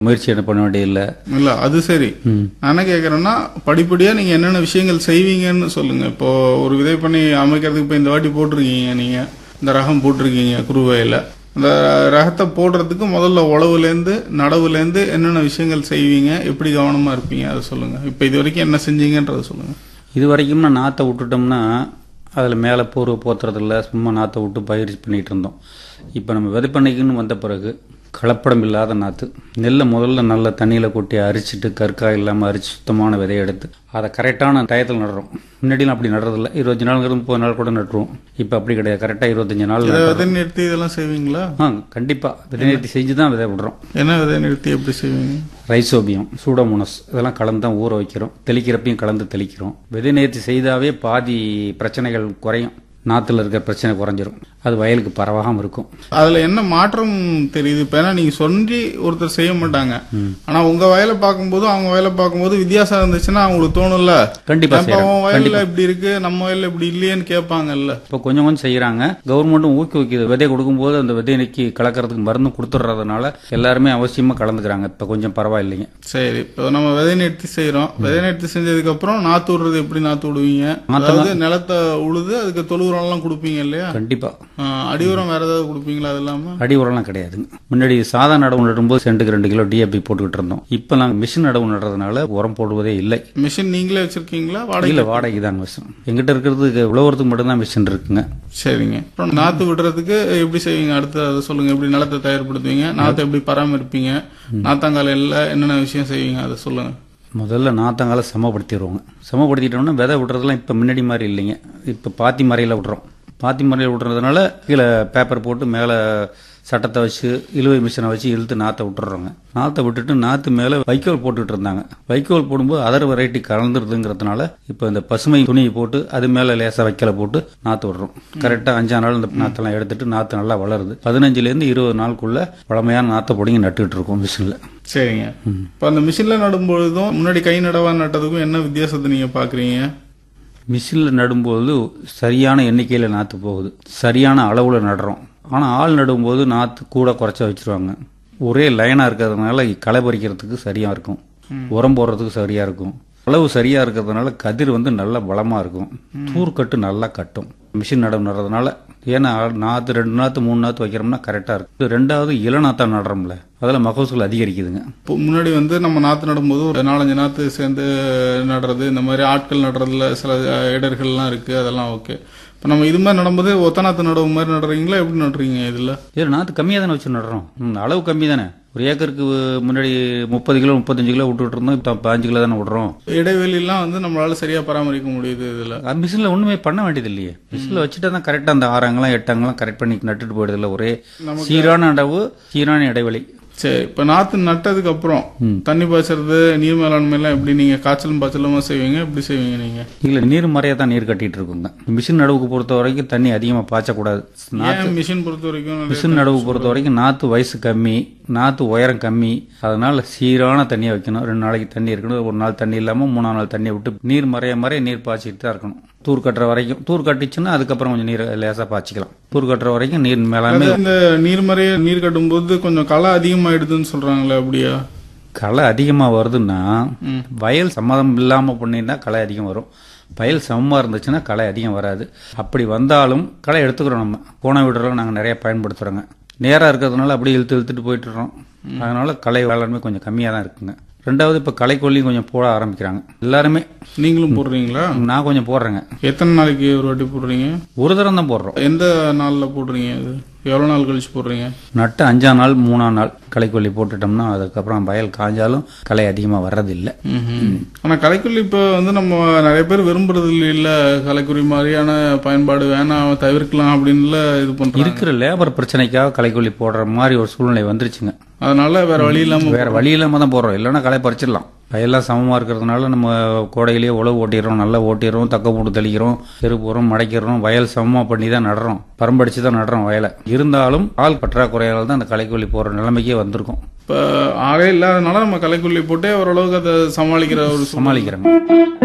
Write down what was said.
முயற்சி என்ன பண்ண வேண்டியதில்லை இல்ல அது சரி ம். நான் என்ன கேக்குறேன்னா படிப்படியா நீங்க என்னென்ன விஷயங்கள் செய்வீங்கன்னு சொல்லுங்க இப்போ ஒரு விதை பண்ணி அமைக்கிறதுக்கு இப்போ இந்த வாட்டி போட்டிருக்கீங்க நீங்க இந்த ரகம் போட்டிருக்கீங்க குருவையில அந்த ரகத்தை போடுறதுக்கு முதல்ல உழவுலேருந்து நடவுலேருந்து என்னென்ன விஷயங்கள் செய்வீங்க எப்படி கவனமா இருப்பீங்க அதை சொல்லுங்க இப்போ இது வரைக்கும் என்ன செஞ்சீங்கன்றதை சொல்லுங்க இது வரைக்கும் நான் நாற்றை விட்டுட்டோம்னா அதில் மேலே பூர்வ போத்துறதில்ல சும்மா நாற்றை விட்டு பயிர் பண்ணிட்டு இருந்தோம் இப்போ நம்ம விதைப்பண்ணைக்குன்னு வந்த பிறகு கலப்படம் இல்லாத நாற்று நெல்லை முதல்ல நல்ல தண்ணியில் கொட்டி அரிச்சிட்டு கற்காய் இல்லாமல் அரிச்சு சுத்தமான விதையை எடுத்து அதை கரெக்டான டயத்தில் நடுறோம் முன்னாடிலாம் அப்படி நடுறதில்ல இருபத்தஞ்சு நாளுங்கிறது முப்பது நாள் கூட நட்டுருவோம் இப்போ அப்படி கிடையாது கரெக்டாக இருபத்தஞ்சு நாள் இதை நடுறோம். விதை நிறுத்தி இதெல்லாம் செய்வீங்களா ஆ கண்டிப்பாக விதை நிறுத்தி செஞ்சு தான் விதை விடுறோம் என்ன விதை நிறுத்தி எப்படி செய்வீங்க ரைசோபியம் சூடோமோனஸ் இதெல்லாம் கலந்து தான் ஊற வைக்கிறோம் தெளிக்கிறப்பையும் கலந்து தெளிக்கிறோம் விதை நேர்த்தி செய்தாவே பாதி பிரச்சனைகள் குறையும் நாற்றுல இருக்கிற பிரச்சனை குறைஞ்சிரும் அது வயலுக்கு பரவாகாம இருக்கும் அதுல என்ன மாற்றம் தெரியுது இப்ப ஏன்னா நீங்க சொல்லி ஒருத்தர் செய்ய மாட்டாங்க ஆனா உங்க வயலை பார்க்கும்போது அவங்க வயலை பார்க்கும்போது வித்தியாசம் இருந்துச்சுன்னா அவங்களுக்கு தோணும்ல கண்டிப்பா அப்ப செய்யறோம் அவன் வயல்ல இப்படி இருக்கு நம்ம வயல்ல இப்படி இல்லையேன்னு கேட்பாங்கல்ல இப்போ கொஞ்சம் கொஞ்சம் செய்யறாங்க கவர்மெண்ட்டும் ஊக்குவிக்குது விதை கொடுக்கும்போது அந்த விதை நீக்கி கலக்கிறதுக்கு மருந்து கொடுத்துட்றதுனால எல்லாருமே அவசியமா கலந்துக்கிறாங்க இப்போ கொஞ்சம் பரவாயில்லைங்க சரி இப்போ நம்ம விதை நிறுத்தி செய்யறோம் விதை நிறுத்தி செஞ்சதுக்கு அப்புறம் நாத்து விடுறது எப்படி நாத்து விடுவீங்க அதாவது நிலத்தை உழுது அதுக்கு தொழு உரம் எல்லாம் கொடுப்பீங்க இல்லையா கண்டிப்பா ஆ, அடி உரம் வேற ஏதாவது கொடுப்பீங்களா அது இல்லாம அடி உரம்லாம் கிடையாதுங்க முன்னாடி சாதா நடவு நடும்போது சென்ட்டுக்கு ரெண்டு கிலோ டிஏபி போட்டுக்கிட்டு இருந்தோம் இப்போ நாங்கள் மிஷின் நடவு நடுறதுனால உரம் போடுவதே இல்லை மிஷின் நீங்களே வச்சிருக்கீங்களா வாடகை இல்ல வாடகை தான் மிஷின் எங்கிட்ட இருக்கிறது உழவுறதுக்கு மட்டும்தான் மிஷின் இருக்குங்க சரிங்க அப்புறம் நாத்து விடுறதுக்கு எப்படி செய்வீங்க அடுத்து அதை சொல்லுங்க எப்படி நிலத்தை தயார்படுத்துவீங்க நாத்தை எப்படி பராமரிப்பீங்க நாத்தாங்காலையில் என்னென்ன விஷயம் செய்வீங்க அதை சொல்லுங்க முதல்ல நாத்தங்கால சமப்படுத்திடுவோங்க சமப்படுத்திட்டோம்னா விதை விடுறதுலாம் இப்போ முன்னாடி மாதிரி இல்லைங்க இப்போ பாத்தி மறையில் விடுறோம் பாத்தி மறையில் விடுறதுனால கீழே பேப்பர் போட்டு மேலே சட்டத்தை வச்சு இழுவை மிஷினை வச்சு இழுத்து நாற்றை விட்டுறோங்க நாற்றை விட்டுட்டு நாற்று மேலே வைக்கோல் போட்டுட்டு இருந்தாங்க வைக்கோல் போடும்போது அதர் வெரைட்டி கலந்துருதுங்கிறதுனால இப்போ இந்த பசுமை துணியை போட்டு அது மேலே லேசாக வைக்கலை போட்டு நாற்று விடுறோம் கரெக்டாக அஞ்சாம் நாள் இந்த நாற்றெல்லாம் எடுத்துட்டு நாற்று நல்லா வளருது பதினஞ்சுலேருந்து இருபது நாளுக்குள்ள பழமையான நாற்றை பிடிங்கி நட்டுக்கிட்டு இருக்கோம் மிஷினில் சரிங்க இப்போ அந்த மிஷின்ல நடும்பொழுதும் முன்னாடி கை நடவா நட்டதுக்கும் என்ன வித்தியாசத்தை நீங்க பாக்குறீங்க மிஷினில் நடும்போது சரியான எண்ணிக்கையில் நாற்று போகுது சரியான அளவில் நடுறோம் ஆனால் ஆள் நடும்போது நாற்று கூட குறைச்சா வச்சிருவாங்க ஒரே லைனாக இருக்கிறதுனால களை பறிக்கிறதுக்கு சரியாக இருக்கும் உரம் போடுறதுக்கு சரியாக இருக்கும் அளவு சரியாக இருக்கிறதுனால கதிர் வந்து நல்லா பலமாக இருக்கும் தூர்க்கட்டு நல்லா கட்டும் மிஷின் நடவு நடுறதுனால ஏன்னா நாற்று ரெண்டு நாற்று மூணு நாற்று வைக்கிறோம்னா கரெக்டாக இருக்கு ரெண்டாவது இளநாத்தா நடுறோம்ல அதில் மகசூல் அதிகரிக்குதுங்க இப்போ முன்னாடி வந்து நம்ம நாத்து நடும்போது ஒரு நாலஞ்சு நாத்து சேர்ந்து நடுறது இந்த மாதிரி ஆட்கள் நடுறதுல சில இடர்கள்லாம் இருக்கு அதெல்லாம் ஓகே இப்போ நம்ம இது மாதிரி நடும்போது ஒத்த நாத்து நடவு மாதிரி நடுறீங்களா எப்படி நடுறீங்க இதுல இதில் நாற்று கம்மியாக தானே வச்சு நடுறோம் ம், அளவு கம்மி தானே ஒரு ஏக்கருக்கு முன்னாடி முப்பது கிலோ முப்பத்தஞ்சு கிலோ விட்டுட்டு இருந்தோம் இப்போ பாஞ்சு கிலோ தானே விடுறோம் இடைவெளிலாம் வந்து நம்மளால சரியா பராமரிக்க முடியுது இதுல மிஷினில் ஒன்றுமே பண்ண வேண்டியது இல்லையே மிஷினில் வச்சுட்டா தான் கரெக்டாக அந்த ஆறாங்கலாம் எட்டாங்கலாம் கரெக்ட் பண்ணி நட்டுட்டு போயிடுது இல்லை ஒரே சீரான அளவு சீரான இடைவெளி சரி இப்போ நாத்து நட்டதுக்கு அப்புறம் தண்ணி பாய்ச்சறது நீர் மேலாண்மை எல்லாம் எப்படி நீங்க காய்ச்சலும் பாய்ச்சலுமா செய்வீங்க எப்படி செய்வீங்க நீங்க இல்லை நீர் மறையாக தான் நீர் கட்டிட்டு இருக்குங்க மிஷின் நடவுக்கு பொறுத்த வரைக்கும் தண்ணி அதிகமாக பாய்ச்சக்கூடாது ஏன் மிஷின் பொறுத்த வரைக்கும் நிறைய- மிஷின் நடவு பொறுத்த வரைக்கும் நாற்று வயசு கம்மி நாற்று உயரம் கம்மி அதனால சீரான தண்ணியை வைக்கணும் ரெண்டு நாளைக்கு தண்ணி இருக்கணும் ஒரு நாள் தண்ணி இல்லாமல் மூணாம் நாள் தண்ணியை விட்டு நீர் மறைய மறைய நீர் பாய்ச்சிட்டு தான் இருக்கணும் தூர் கட்டுற வரைக்கும் தூர் கட்டிச்சுன்னா அதுக்கப்புறம் கொஞ்சம் நீர் லேசாக பாய்ச்சிக்கலாம் தூர் கட்டுற வரைக்கும் நீர் மேலாமே அதாவது இந்த நீர்மறைய நீர் கட்டும்போது கொஞ்சம் களை அதிகமாயிடுதுன்னு சொல்றாங்களே அப்படியா களை அதிகமாக வருதுன்னா வயல் சம்மதம் இல்லாமல் பண்ணியிருந்தா களை அதிகம் வரும் வயல் சமமாக இருந்துச்சுன்னா களை அதிகம் வராது அப்படி வந்தாலும் களை எடுத்துக்கிறோம் நம்ம போன வீடுறோம் நாங்கள் நிறைய பயன்படுத்துகிறோங்க நேராக இருக்கிறதுனால அப்படியே இழுத்து இழுத்துட்டு போயிட்டுறோம் அதனால களை வேளாண்மை கொஞ்சம் கம்மியாக தான் இருக்குங்க ரெண்டாவது இப்போ களைக்கொல்லியும் கொஞ்சம் போட ஆரம்பிக்கிறாங்க எல்லாருமே நீங்களும் போடுறீங்களா நான் கொஞ்சம் போடுறேங்க எத்தனை நாளைக்கு ஒரு வாட்டி போடுறீங்க ஒரு தரம் தான் போடுறோம் எந்த நாள்ல போடுறீங்க இது எவ்வளவு நாள் கழிச்சு போடுறீங்க நட்டு அஞ்சாம் நாள் மூணாம் நாள் களைக்கொல்லி போட்டுட்டோம்னா அதுக்கப்புறம் வயல் காஞ்சாலும் களை அதிகமாக வர்றதில்லை ஆனா கலைக்குள்ளி இப்ப வந்து நம்ம நிறைய பேர் விரும்புறது இல்ல கலைக்குறி மாதிரியான பயன்பாடு வேணாம் தவிர்க்கலாம் அப்படின்ல இது பண்றாங்க இருக்கிற லேபர் பிரச்சனைக்காக களைக்கொல்லி போடுற மாதிரி ஒரு சூழ்நிலை வந்துருச்சுங்க அதனால வேற வழி இல்லாம வேற வழி இல்லாம தான் போடுறோம் இல்லைன்னா களை பறிச்சிடலாம் வயல்லாம் சமமா இருக்கிறதுனால நம்ம கோடையிலேயே உழவு ஓட்டிடுறோம் நல்லா ஓட்டிடுறோம் தக்க போட்டு தெளிக்கிறோம் செருப்பு உரம் மடைக்கிறோம் வயல் சமமா பண்ணி தான் நடுறோம் பரம்படிச்சு தான் நடுறோம் வயலை இருந்தாலும் ஆள் பற்றாக்குறையால தான் அந்த களைக்கொல்லி போடுற நிலைமைக்கே வந்திருக்கும் இப்ப ஆளே இல்லாதனால நம்ம கலைக்குள்ளி போட்டு ஓரளவுக்கு அதை சமாளிக்கிற ஒரு சூழ்நிலை. சமாளிக்கிறோங்க